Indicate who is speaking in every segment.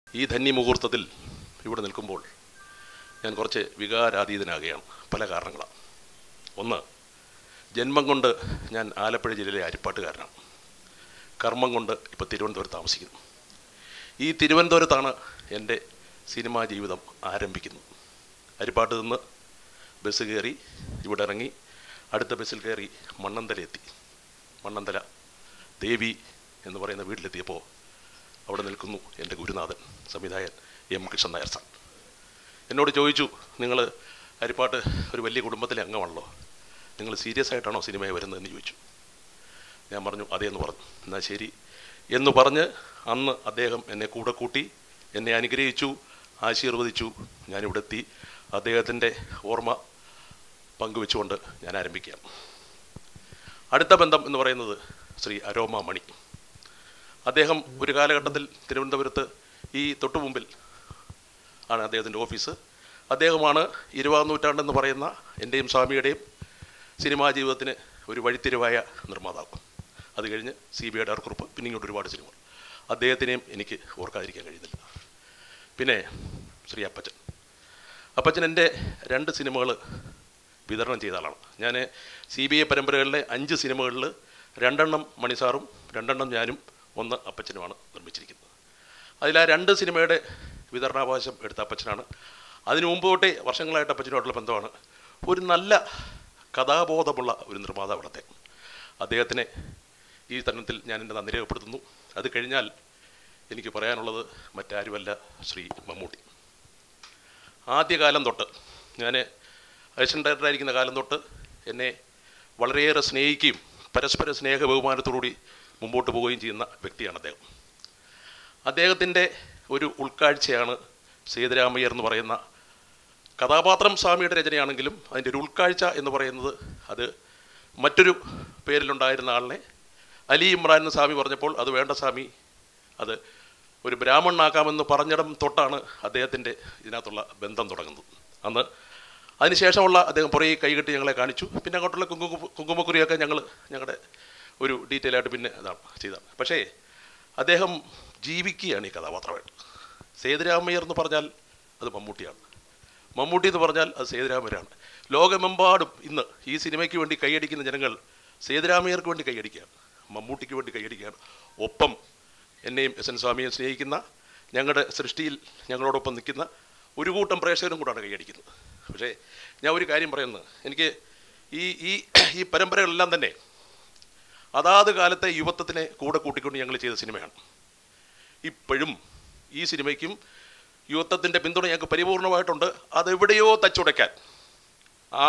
Speaker 1: ഈ ധന്യമുഹൂർത്തത്തിൽ ഇവിടെ നിൽക്കുമ്പോൾ ഞാൻ കുറച്ച് വികാരാതീതനാകുകയാണ് പല കാരണങ്ങളാണ് ഒന്ന് ജന്മം കൊണ്ട് ഞാൻ ആലപ്പുഴ ജില്ലയിലെ അരിപ്പാട്ടുകാരനാണ് കർമ്മം കൊണ്ട് ഇപ്പോൾ തിരുവനന്തപുരത്ത് താമസിക്കുന്നു ഈ തിരുവനന്തപുരത്താണ് എൻ്റെ സിനിമാ ജീവിതം ആരംഭിക്കുന്നത് അരിപ്പാട്ട് നിന്ന് ബസ് കയറി ഇവിടെ ഇറങ്ങി അടുത്ത ബസ്സിൽ കയറി മണ്ണന്തല എത്തി മണ്ണന്തല ദേവി എന്ന് പറയുന്ന വീട്ടിലെത്തിയപ്പോൾ അവിടെ നിൽക്കുന്നു എൻ്റെ ഗുരുനാഥൻ സംവിധായകൻ എം കൃഷ്ണൻ നായർ സാർ എന്നോട് ചോദിച്ചു നിങ്ങൾ അരിപ്പാട്ട് ഒരു വലിയ കുടുംബത്തിലെ അംഗമാണല്ലോ നിങ്ങൾ സീരിയസ് ആയിട്ടാണോ സിനിമയെ വരുന്നതെന്ന് ചോദിച്ചു ഞാൻ പറഞ്ഞു അതേ എന്ന് പറഞ്ഞു എന്നാൽ ശരി എന്ന് പറഞ്ഞ് അന്ന് അദ്ദേഹം എന്നെ കൂടെ കൂട്ടി എന്നെ അനുഗ്രഹിച്ചു ആശീർവദിച്ചു ഞാനിവിടെ എത്തി അദ്ദേഹത്തിൻ്റെ ഓർമ്മ പങ്കുവെച്ചുകൊണ്ട് ഞാൻ ആരംഭിക്കുകയാണ് അടുത്ത ബന്ധം എന്ന് പറയുന്നത് ശ്രീ അരോമ മണി അദ്ദേഹം ഒരു കാലഘട്ടത്തിൽ തിരുവനന്തപുരത്ത് ഈ തൊട്ടുമുമ്പിൽ ആണ് അദ്ദേഹത്തിൻ്റെ ഓഫീസ് അദ്ദേഹമാണ് ഇരുപതാം നൂറ്റാണ്ടെന്ന് പറയുന്ന എൻ്റെയും സ്വാമിയുടെയും സിനിമാ ജീവിതത്തിന് ഒരു വഴിത്തിരിവായ നിർമ്മാതാവ് അത് കഴിഞ്ഞ് സി ബി ഐ ഡയറക്കുറിപ്പ് പിന്നെ ഇങ്ങോട്ട് ഒരുപാട് സിനിമകൾ അദ്ദേഹത്തിനെയും എനിക്ക് ഓർക്കാതിരിക്കാൻ കഴിയുന്നില്ല പിന്നെ ശ്രീ അപ്പച്ചൻ അപ്പച്ചൻ എൻ്റെ രണ്ട് സിനിമകൾ വിതരണം ചെയ്ത ആളാണ് ഞാൻ സി ബി ഐ പരമ്പരകളിലെ അഞ്ച് സിനിമകളിൽ രണ്ടെണ്ണം മണിസാറും രണ്ടെണ്ണം ഞാനും ഒന്ന് അപ്പച്ചനുമാണ് നിർമ്മിച്ചിരിക്കുന്നത് അതിൽ ആ രണ്ട് സിനിമയുടെ വിതരണാവകാശം എടുത്ത അപ്പച്ചനാണ് അതിനു മുമ്പ് തൊട്ടേ വർഷങ്ങളായിട്ട് അപ്പച്ചനുമായിട്ടുള്ള ബന്ധമാണ് ഒരു നല്ല കഥാബോധമുള്ള ഒരു നിർമ്മാതാവ് അദ്ദേഹം അദ്ദേഹത്തിനെ ഈ തരുണത്തിൽ ഞാൻ എൻ്റെ നന്ദി രേഖപ്പെടുത്തുന്നു അത് കഴിഞ്ഞാൽ എനിക്ക് പറയാനുള്ളത് മറ്റാരുമല്ല ശ്രീ മമ്മൂട്ടി ആദ്യകാലം തൊട്ട് ഞാൻ അസിസ്റ്റൻ്റ് ഡയറക്ടറായിരിക്കുന്ന കാലം തൊട്ട് എന്നെ വളരെയേറെ സ്നേഹിക്കുകയും പരസ്പര സ്നേഹ ബഹുമാനത്തോടുകൂടി മുമ്പോട്ട് പോവുകയും ചെയ്യുന്ന വ്യക്തിയാണ് അദ്ദേഹം അദ്ദേഹത്തിൻ്റെ ഒരു ഉൾക്കാഴ്ചയാണ് സേതുരാമയ്യർ എന്ന് പറയുന്ന കഥാപാത്രം സ്വാമിയുടെ രചനയാണെങ്കിലും അതിൻ്റെ ഒരു ഉൾക്കാഴ്ച എന്ന് പറയുന്നത് അത് മറ്റൊരു പേരിലുണ്ടായിരുന്ന ആളിനെ അലി ഇമ്രാൻ എന്ന് സ്വാമി പറഞ്ഞപ്പോൾ അത് വേണ്ട സ്വാമി അത് ഒരു ബ്രാഹ്മണനാക്കാമെന്ന് പറഞ്ഞിടം തൊട്ടാണ് അദ്ദേഹത്തിൻ്റെ ഇതിനകത്തുള്ള ബന്ധം തുടങ്ങുന്നത് അന്ന് അതിനുശേഷമുള്ള അദ്ദേഹം പുറകെ കൈകെട്ടി ഞങ്ങളെ കാണിച്ചു പിന്നെ അങ്ങോട്ടുള്ള കുങ്കുമ കുങ്കുമക്കുറിയൊക്കെ ഞങ്ങൾ ഞങ്ങളുടെ ഒരു ഡീറ്റെയിൽ ആയിട്ട് പിന്നെ ഇതാണ് ചെയ്തതാണ് പക്ഷേ അദ്ദേഹം ജീവിക്കുകയാണ് ഈ കഥാപാത്രമായിട്ട് സേതുരാമയ്യർ എന്ന് പറഞ്ഞാൽ അത് മമ്മൂട്ടിയാണ് മമ്മൂട്ടി എന്ന് പറഞ്ഞാൽ അത് സേതുരാമയ്യരാണ് ലോകമെമ്പാടും ഇന്ന് ഈ സിനിമയ്ക്ക് വേണ്ടി കൈയടിക്കുന്ന ജനങ്ങൾ സേതുരാമയ്യർക്ക് വേണ്ടി കൈയടിക്കുകയാണ് മമ്മൂട്ടിക്ക് വേണ്ടി കൈയടിക്കുകയാണ് ഒപ്പം എന്നെയും എസ് എൻ സ്വാമിയെ സ്നേഹിക്കുന്ന ഞങ്ങളുടെ സൃഷ്ടിയിൽ ഞങ്ങളോടൊപ്പം നിൽക്കുന്ന ഒരു കൂട്ടം പ്രേക്ഷകരും കൂടാണ് കൈയടിക്കുന്നത് പക്ഷേ ഞാൻ ഒരു കാര്യം പറയുന്നത് എനിക്ക് ഈ ഈ ഈ പരമ്പരകളെല്ലാം തന്നെ അതാത് കാലത്തെ യുവത്വത്തിനെ കൂടെ കൂട്ടിക്കൊണ്ട് ഞങ്ങൾ ചെയ്ത സിനിമയാണ് ഇപ്പോഴും ഈ സിനിമയ്ക്കും യുവത്വത്തിൻ്റെ പിന്തുണ ഞങ്ങൾക്ക് പരിപൂർണമായിട്ടുണ്ട് അതെവിടെയോ തച്ചുടയ്ക്കാൻ ആ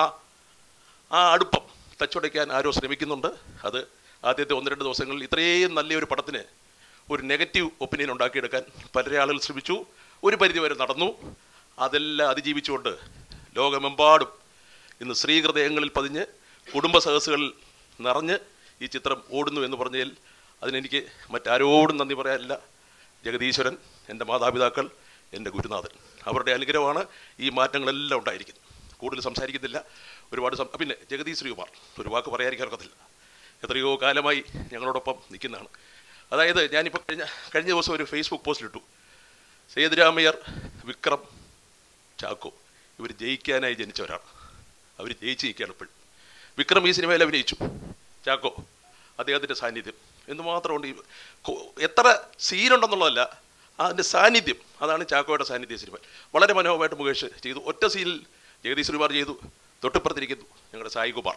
Speaker 1: ആ അടുപ്പം തച്ചുടയ്ക്കാൻ ആരോ ശ്രമിക്കുന്നുണ്ട് അത് ആദ്യത്തെ ഒന്ന് രണ്ട് ദിവസങ്ങളിൽ ഇത്രയും നല്ലൊരു പടത്തിന് ഒരു നെഗറ്റീവ് ഒപ്പീനിയൻ ഉണ്ടാക്കിയെടുക്കാൻ പല ആളുകൾ ശ്രമിച്ചു ഒരു പരിധിവരെ നടന്നു അതെല്ലാം അതിജീവിച്ചുകൊണ്ട് ലോകമെമ്പാടും ഇന്ന് സ്ത്രീഹൃദയങ്ങളിൽ പതിഞ്ഞ് കുടുംബ സഹസുകളിൽ നിറഞ്ഞ് ഈ ചിത്രം ഓടുന്നു എന്ന് പറഞ്ഞതിൽ അതിനെനിക്ക് മറ്റാരോടും നന്ദി പറയാനില്ല ജഗദീശ്വരൻ എൻ്റെ മാതാപിതാക്കൾ എൻ്റെ ഗുരുനാഥൻ അവരുടെ അനുഗ്രഹമാണ് ഈ മാറ്റങ്ങളെല്ലാം ഉണ്ടായിരിക്കുന്നത് കൂടുതൽ സംസാരിക്കുന്നില്ല ഒരുപാട് സം പിന്നെ ജഗദീഷ് ശ്രീകുമാർ ഒരു വാക്ക് പറയാതിരിക്കാൻ ഒക്കത്തില്ല എത്രയോ കാലമായി ഞങ്ങളോടൊപ്പം നിൽക്കുന്നതാണ് അതായത് ഞാനിപ്പോൾ കഴിഞ്ഞ കഴിഞ്ഞ ദിവസം ഒരു ഫേസ്ബുക്ക് പോസ്റ്റിലിട്ടു സേതുരാമയ്യർ വിക്രം ചാക്കോ ഇവർ ജയിക്കാനായി ജനിച്ചവരാണ് അവർ ജയിച്ച് നിൽക്കുകയാണ് ഇപ്പോഴും വിക്രം ഈ സിനിമയിൽ അഭിനയിച്ചു ചാക്കോ അദ്ദേഹത്തിൻ്റെ സാന്നിധ്യം എന്തുമാത്രമുണ്ട് ഈ കൊ- എത്ര സീനുണ്ടെന്നുള്ളതല്ല അതിൻ്റെ സാന്നിധ്യം അതാണ് ചാക്കോയുടെ സാന്നിധ്യ സിനിമ വളരെ മനോഹരമായിട്ട് മുകേഷ് ചെയ്തു ഒറ്റ സീനിൽ ജഗദീഷ് ശ്രീകുമാർ ചെയ്തു തൊട്ടിപ്പുറത്തിരിക്കുന്നു ഞങ്ങളുടെ സായികുമാർ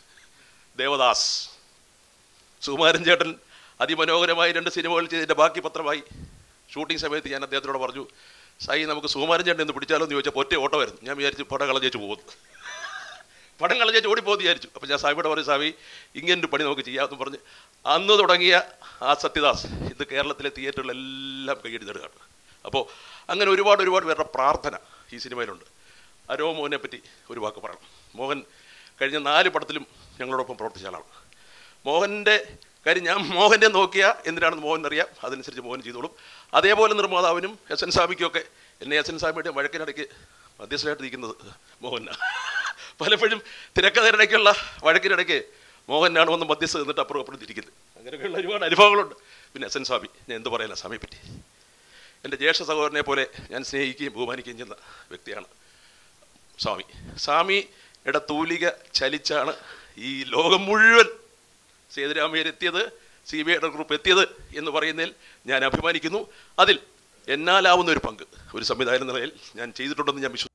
Speaker 1: ദേവദാസ് സുകുമാരൻ ചേട്ടൻ അതിമനോഹരമായി രണ്ട് സിനിമകൾ ചെയ്തതിൻ്റെ ബാക്കി പത്രമായി ഷൂട്ടിംഗ് സമയത്ത് ഞാൻ അദ്ദേഹത്തിനോട് പറഞ്ഞു സായി നമുക്ക് സുകുമാരൻ ചേട്ടൻ എന്ന് പിടിച്ചാലോ എന്ന് ചോദിച്ചപ്പോൾ ഒറ്റ ഓട്ടോ വരുന്നു ഞാൻ വിചാരിച്ചു പടം കളഞ്ഞേച്ച് പോകുന്നു പടം കളഞ്ഞേച്ച് ഓടിപ്പോകുന്നു വിചാരിച്ചു അപ്പോൾ ഞാൻ സായിയോട് പറഞ്ഞു സാവി ഇങ്ങനൊരു പണി നമുക്ക് ചെയ്യാമെന്ന് പറഞ്ഞ് അന്ന് തുടങ്ങിയ ആ സത്യദാസ് ഇത് കേരളത്തിലെ തിയേറ്ററുകളെല്ലാം കൈയടി നേടുകയാണ് അപ്പോൾ അങ്ങനെ ഒരുപാട് ഒരുപാട് പേരുടെ പ്രാർത്ഥന ഈ സിനിമയിലുണ്ട് അരോ മോഹനെ പറ്റി ഒരു വാക്ക് പറയണം മോഹൻ കഴിഞ്ഞ നാല് പടത്തിലും ഞങ്ങളോടൊപ്പം പ്രവർത്തിച്ച ആളാണ് മോഹൻ്റെ കാര്യം ഞാൻ മോഹനെ നോക്കിയ എന്തിനാണെന്ന് മോഹൻ അറിയാം അതനുസരിച്ച് മോഹൻ ചെയ്തോളും അതേപോലെ നിർമ്മാതാവിനും എസ് എൻ സ്വാമിക്കൊക്കെ എന്നെ എസ് എൻ സ്വാമിയുടെ വഴക്കിനിടയ്ക്ക് മധ്യസ്ഥനായിട്ട് നിൽക്കുന്നത് മോഹനാണ് പലപ്പോഴും തിരക്കഥയിടയ്ക്കുള്ള വഴക്കിനിടയ്ക്ക് മോഹനാണ് വന്ന് മധ്യസ്ഥ നിന്നിട്ട് അപ്പുറം അപ്പുറം തിരിക്കുന്നത് അങ്ങനെയൊക്കെയുള്ള ഒരുപാട് അനുഭവങ്ങളുണ്ട് പിന്നെ എസ് എൻ സ്വാമി ഞാൻ എന്ത് പറയാനാ സ്വാമിയെ പറ്റി എൻ്റെ ജ്യേഷ്ഠ സഹോദരനെ പോലെ ഞാൻ സ്നേഹിക്കുകയും ബഹുമാനിക്കുകയും ചെയ്യുന്ന വ്യക്തിയാണ് സ്വാമി സ്വാമിയുടെ തൂലിക ചലിച്ചാണ് ഈ ലോകം മുഴുവൻ സേതുരാമയ്യർ എത്തിയത് സി ബി ഐയുടെ ഗ്രൂപ്പ് എത്തിയത് എന്ന് പറയുന്നതിൽ ഞാൻ അഭിമാനിക്കുന്നു അതിൽ എന്നാലാവുന്ന ഒരു പങ്ക് ഒരു സംവിധായകൻ എന്ന നിലയിൽ ഞാൻ ചെയ്തിട്ടുണ്ടെന്ന് ഞാൻ വിശ്വസിക്കുന്നു